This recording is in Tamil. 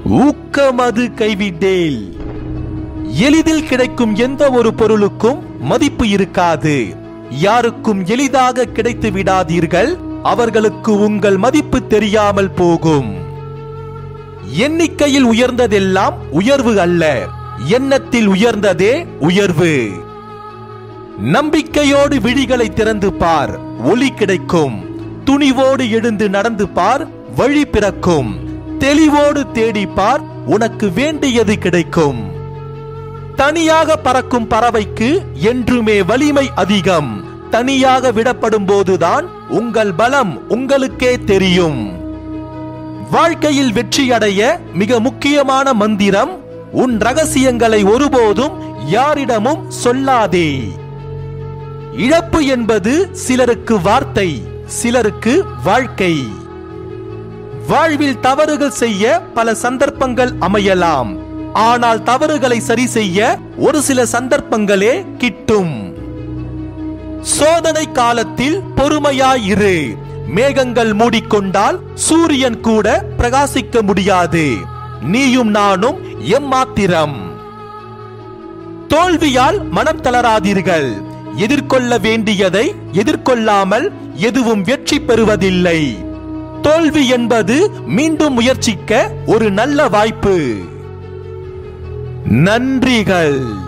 ஊக்கமது கைவிட்டேல் எளிதில் கிடைக்கும் எந்த ஒரு பொருளுக்கும் மதிப்பு இருக்காது யாருக்கும் எளிதாக கிடைத்து விடாதீர்கள் அவர்களுக்கு உங்கள் மதிப்பு தெரியாமல் போகும் எண்ணிக்கையில் உயர்ந்ததெல்லாம் உயர்வு அல்ல எண்ணத்தில் உயர்ந்ததே உயர்வு நம்பிக்கையோடு விழிகளை திறந்து பார் ஒளி கிடைக்கும் துணிவோடு எழுந்து நடந்து பார் வழி பிறக்கும் தெளிவோடு தேடி பார் உனக்கு வேண்டியது கிடைக்கும் தனியாக பறக்கும் பறவைக்கு என்றுமே வலிமை அதிகம் தனியாக விடப்படும் போதுதான் உங்கள் பலம் உங்களுக்கே தெரியும் வாழ்க்கையில் வெற்றியடைய மிக முக்கியமான மந்திரம் உன் ரகசியங்களை ஒருபோதும் யாரிடமும் சொல்லாதே இழப்பு என்பது சிலருக்கு வார்த்தை சிலருக்கு வாழ்க்கை வாழ்வில் தவறுகள் செய்ய பல சந்தர்ப்பங்கள் அமையலாம் ஆனால் தவறுகளை சரி செய்ய ஒரு சில சந்தர்ப்பங்களே கிட்டும் சோதனை காலத்தில் பொறுமையாயிரு மேகங்கள் மூடிக்கொண்டால் சூரியன் கூட பிரகாசிக்க முடியாது நீயும் நானும் எம்மாத்திரம் தோல்வியால் மனம் தளராதீர்கள் எதிர்கொள்ள வேண்டியதை எதிர்கொள்ளாமல் எதுவும் வெற்றி பெறுவதில்லை தோல்வி என்பது மீண்டும் முயற்சிக்க ஒரு நல்ல வாய்ப்பு நன்றிகள்